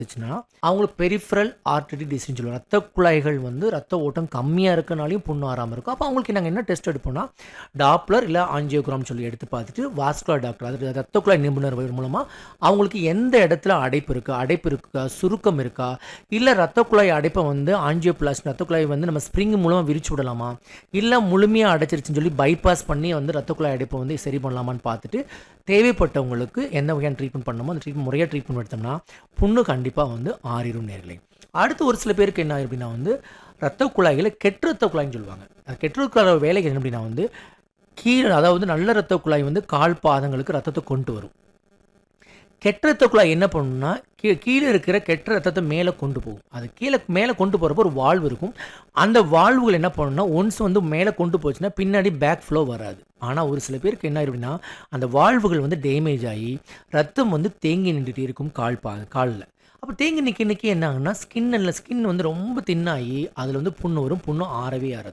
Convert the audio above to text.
இருந்துச்சுன்னா அவங்களுக்கு peripheral artery disease சொல்லுவோம் ரத்த குழாய்கள் வந்து ரத்த ஓட்டம் கம்மியாக இருக்கனாலையும் புண்ணு ஆறாமல் இருக்கும் அப்போ அவங்களுக்கு நாங்கள் என்ன டெஸ்ட் எடுப்போம்னா டாப்லர் இல்லை ஆஞ்சியோகிராம் சொல்லி எடுத்து பார்த்துட்டு வாஸ்குலர் டாக்டர் அது ரத்த குழாய் நிபுணர் மூலமாக அவங்களுக்கு எந்த இடத்துல அடைப்பு இருக்கா அடைப்பு இருக்கா சுருக்கம் இருக்கா இல்லை ரத்த குழாய் அடைப்பை வந்து ஆஞ்சியோபிளாஸ்ட் ரத்த குழாய் வந்து நம்ம ஸ்ப்ரிங் மூலமாக விரிச்சு விடலாமா இல்லை முழுமையாக அடைச்சிருச்சுன்னு சொல்லி பைபாஸ் பண்ணி வந்து ரத்த குழாய் அடைப்பை வந்து சரி பண்ணலாமான்னு பார்த்துட்டு தேவைப்பட்டவங்களுக்கு என்ன வகையான ட்ரீட்மெண்ட் பண்ணணுமோ அந்த ட்ரீட்மெண்ட் முறையாக ட்ரீட்மெண்ட் எடுத்தோம்னா புண்ணு கண்டிப்பாக வந்து ஆறிடும் நேர்களே அடுத்து ஒரு சில பேருக்கு என்ன ஆயிரும் அப்படின்னா வந்து ரத்த குழாய்களை கெட்டு ரத்த குழாய்னு சொல்லுவாங்க அந்த கெட்டு ரத்த குழாய் வேலை என்ன அப்படின்னா வந்து கீழே அதாவது நல்ல ரத்த குழாய் வந்து கால் பாதங்களுக்கு ரத்தத்தை கொண்டு வரும் கெட்ட ரத்த குழாய் என்ன பண்ணுன்னா கீ கீழே இருக்கிற கெட்ட ரத்தத்தை மேலே கொண்டு போகும் அது கீழே மேலே கொண்டு போகிறப்போ ஒரு வால்வு இருக்கும் அந்த வால்வுகள் என்ன பண்ணுன்னா ஒன்ஸ் வந்து மேலே கொண்டு போச்சுன்னா பின்னாடி பேக் ஃப்ளோ வராது ஆனால் ஒரு சில பேருக்கு என்ன ஆயிரும் அப்படின்னா அந்த வால்வுகள் வந்து டேமேஜ் ஆகி ரத்தம் வந்து தேங்கி நின்றுட்டே இருக்கும் கால் பா காலில் அப்போ தேங்கி நிற்க நிற்க என்ன ஆகுன்னா ஸ்கின்னில் ஸ்கின் வந்து ரொம்ப தின்னாகி அதில் வந்து புண்ணு வரும் புண்ணு ஆறவே ஆறாது